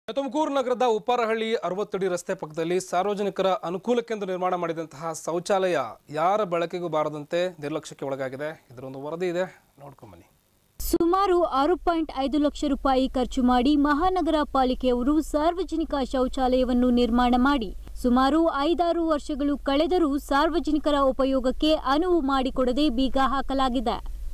ತುಮಕೂರು ನಗರದ ಉಪ್ಪಾರಹಳ್ಳಿ ಅರವತ್ತಡಿ ರಸ್ತೆ ಪಕ್ಕದಲ್ಲಿ ಸಾರ್ವಜನಿಕರ ಅನುಕೂಲಕ್ಕೆಂದು ನಿರ್ಮಾಣ ಮಾಡಿದಂತಹ ಶೌಚಾಲಯ ಯಾರ ಬಳಕೆಗೂ ಬಾರದಂತೆ ನಿರ್ಲಕ್ಷ್ಯಕ್ಕೆ ಒಳಗಾಗಿದೆ ಇದರೊಂದು ವರದಿ ಇದೆ ನೋಡ್ಕೊಂಬನ್ನಿ ಸುಮಾರು ಆರು ಪಾಯಿಂಟ್ ಐದು ಲಕ್ಷ ರೂಪಾಯಿ ಖರ್ಚು ಮಾಡಿ ಮಹಾನಗರ ಪಾಲಿಕೆಯವರು ಸಾರ್ವಜನಿಕ ಶೌಚಾಲಯವನ್ನು ನಿರ್ಮಾಣ ಮಾಡಿ ಸುಮಾರು ಐದಾರು ವರ್ಷಗಳು ಕಳೆದರೂ ಸಾರ್ವಜನಿಕರ ಉಪಯೋಗಕ್ಕೆ ಅನುವು ಮಾಡಿಕೊಡದೆ ಬೀಗ ಹಾಕಲಾಗಿದೆ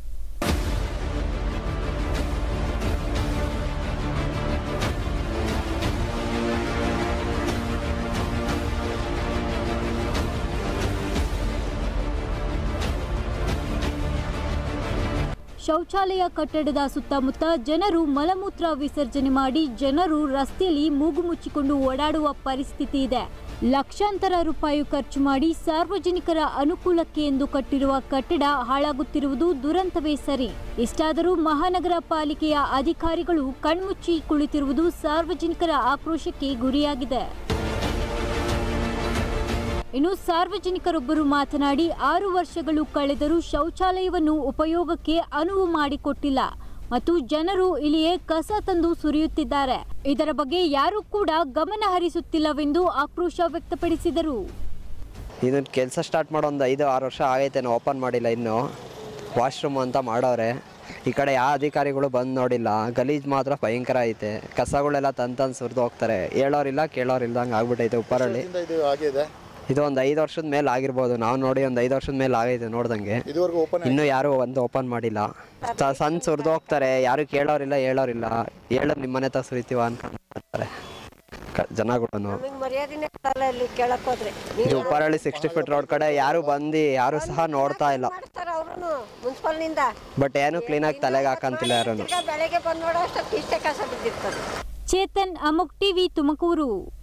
ಶೌಚಾಲಯ ಕಟ್ಟಡದ ಸುತ್ತಮುತ್ತ ಜನರು ಮಲಮೂತ್ರ ವಿಸರ್ಜನೆ ಮಾಡಿ ಜನರು ರಸ್ತೆಯಲ್ಲಿ ಮೂಗು ಮುಚ್ಚಿಕೊಂಡು ಓಡಾಡುವ ಪರಿಸ್ಥಿತಿ ಇದೆ ಲಕ್ಷಾಂತರ ರೂಪಾಯಿ ಖರ್ಚು ಮಾಡಿ ಸಾರ್ವಜನಿಕರ ಅನುಕೂಲಕ್ಕೆ ಎಂದು ಕಟ್ಟಿರುವ ಕಟ್ಟಡ ಹಾಳಾಗುತ್ತಿರುವುದು ದುರಂತವೇ ಸರಿ ಇಷ್ಟಾದರೂ ಮಹಾನಗರ ಪಾಲಿಕೆಯ ಅಧಿಕಾರಿಗಳು ಕಣ್ಮುಚ್ಚಿ ಕುಳಿತಿರುವುದು ಸಾರ್ವಜನಿಕರ ಆಕ್ರೋಶಕ್ಕೆ ಗುರಿಯಾಗಿದೆ ಇನ್ನು ಸಾರ್ವಜನಿಕರೊಬ್ಬರು ಮಾತನಾಡಿ ಆರು ವರ್ಷಗಳು ಕಳೆದರೂ ಶೌಚಾಲಯವನ್ನು ಉಪಯೋಗಕ್ಕೆ ಅನುವು ಮಾಡಿಕೊಟ್ಟಿಲ್ಲ ಮತ್ತು ಜನರು ಇಲ್ಲಿಯೇ ಕಸ ತಂದು ಸುರಿಯುತ್ತಿದ್ದಾರೆ ಇದರ ಬಗ್ಗೆ ಯಾರೂ ಕೂಡ ಗಮನ ಹರಿಸುತ್ತಿಲ್ಲವೆಂದು ಆಕ್ರೋಶ ವ್ಯಕ್ತಪಡಿಸಿದರು ಇದನ್ನ ಕೆಲಸ ಸ್ಟಾರ್ಟ್ ಮಾಡೋ ಒಂದು ಐದು ಆರು ವರ್ಷ ಆಗೈತೆ ನಾವು ಓಪನ್ ಮಾಡಿಲ್ಲ ಇನ್ನು ವಾಶ್ರೂಮ್ ಅಂತ ಮಾಡವ್ರೆ ಈ ಕಡೆ ಯಾವ ಅಧಿಕಾರಿಗಳು ಬಂದು ನೋಡಿಲ್ಲ ಗಲೀಜ್ ಮಾತ್ರ ಭಯಂಕರ ಐತೆ ಕಸಗಳೆಲ್ಲ ತಂದು ತಂದು ಸುರಿದು ಹೋಗ್ತಾರೆ ಹೇಳೋರಿಲ್ಲ ಕೇಳೋರಿಲ್ದಂಗೆ ಆಗ್ಬಿಟ್ಟೈತೆ ಉಪ್ಪರಲ್ಲಿ ಇದು ಆಗಿದೆ ಇದು ಒಂದು ಐದು ವರ್ಷದ ಮೇಲೆ ಆಗಿರ್ಬೋದು ನಾವು ನೋಡಿ ಒಂದು ಐದು ವರ್ಷದ ಮೇಲೆ ಆಗೈತೆ ನೋಡ್ದಂಗೆ ಇದುವರೆಗೂ ಓಪನ್ ಇನ್ನೂ ಯಾರು ಒಂದು ಓಪನ್ ಮಾಡಿಲ್ಲ ಸ- ಸಣ್ಣ ಸುರಿದು ಹೋಗ್ತಾರೆ ಯಾರು ಕೇಳೋರಿಲ್ಲ ಹೇಳೋರಿಲ್ಲ ಹೇಳೋದು ನಿಮ್ಮ ಮನೆ ತ ಸುರಿತೀವ ಅನ್ಕೊಂತಾರೆ ಜನಗಳು ನಮಗೆ ಮರ್ಯಾದೆನೇ ಕೊಡಲ್ಲ ಇಲ್ಲಿ ಕೇಳಕ್ ಹೋದ್ರೆ ಇದು ಉಪ್ಪಾರಳ್ಳಿ ಸಿಕ್ಸ್ಟಿ ಫೀಟ್ ರೋಡ್ ಕಡೆ ಯಾರು ಬಂದು ಯಾರು ಸಹ ನೋಡ್ತಾ ಇಲ್ಲ ಮಾಡ್ತಾರ ಅವ್ರು ಮುನ್ಸಿಪಾಲ್ನಿಂದ ಬಟ್ ಏನು ಕ್ಲೀನಾಗಿ ತಲೆಗೆ ಹಾಕಂತಿಲ್ಲ ಯಾರು ತಿರ್ಗಾ ಬೆಳಗ್ಗೆ ಬಂದ್ ನೋಡೋ ಅಷ್ಟೊತ್ತಿಗೆ ಇಷ್ಟೇ ಕಸ ಬಿದ್ದಿರ್ತದೆ ಚೇತನ್ ಅಮುಕ್ ಟಿವಿ ತುಮಕೂರು